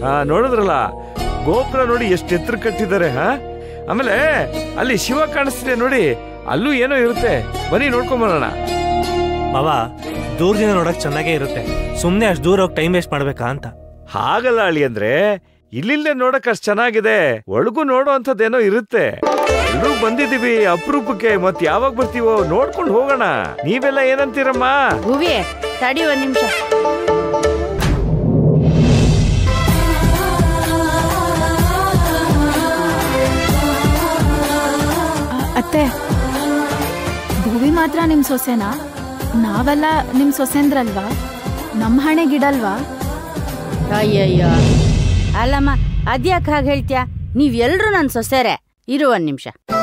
ಆ ನೋಡಿದ್ರಲ್ಲ ಗೋಪುರ ನೋಡಿ ಎಷ್ಟು ಎತ್ತರ ಕಟ್ಟಿದ್ದಾರೆ ಹಾ ಆಮೇಲೆ ಅಲ್ಲಿ ಶಿವ ಕಾಣಿಸ್ತಿದೆ ನೋಡಿ ಅಲ್ಲೂ ಏನೋ ಇರುತ್ತೆ ಬನ್ನಿ ನೋಡ್ಕೊಂಡ್ ಬರೋಣ ಮಾವ ದೂರದಿಂದ ನೋಡಕ್ ಚೆನ್ನಾಗೇ ಇರುತ್ತೆ ಸುಮ್ನೆ ಅಷ್ಟು ದೂರ ಹೋಗಿ ಟೈಮ್ ವೇಸ್ಟ್ ಮಾಡ್ಬೇಕಾ ಅಂತ ಹಾಗಲ್ಲ ಅಳಿ ಅಂದ್ರೆ ಇಲ್ಲಿಂದ ನೋಡಕ್ ಅಷ್ಟ್ ಚೆನ್ನಾಗಿದೆ ಒಳಗೂ ನೋಡೋ ಅಂಥದ್ದೇನೋ ಇರುತ್ತೆ ಎಲ್ರೂ ಬಂದಿದೀವಿ ಅಪರೂಪಕ್ಕೆ ಮತ್ ಯಾವಾಗ ಬರ್ತೀವೋ ನೋಡ್ಕೊಂಡು ಹೋಗೋಣ ನೀವೆಲ್ಲ ಏನಂತೀರಮ್ಮ ಭುವಿ ತಡಿ ಒಂದ್ ನಿಮಿಷ ಅತ್ತೆ ಭುವಿ ಮಾತ್ರ ನಿಮ್ ಸೊಸೆನಾ ನಾವೆಲ್ಲ ನಿಮ್ ಸೊಸೆಂದ್ರಲ್ವಾ ನಮ್ ಹಣೆಗಿಡಲ್ವಾ ಅಯ್ಯಯ್ಯೋ ಅಲ್ಲಮ್ಮ ಅದ್ಯಾಕೆ ಹಾಗೆ ಹೇಳ್ತ್ಯಾ ನೀವ್ ಎಲ್ರು ನನ್ ಸೊಸೆರೆ ಇರು ಒಂದ್ ನಿಮಿಷ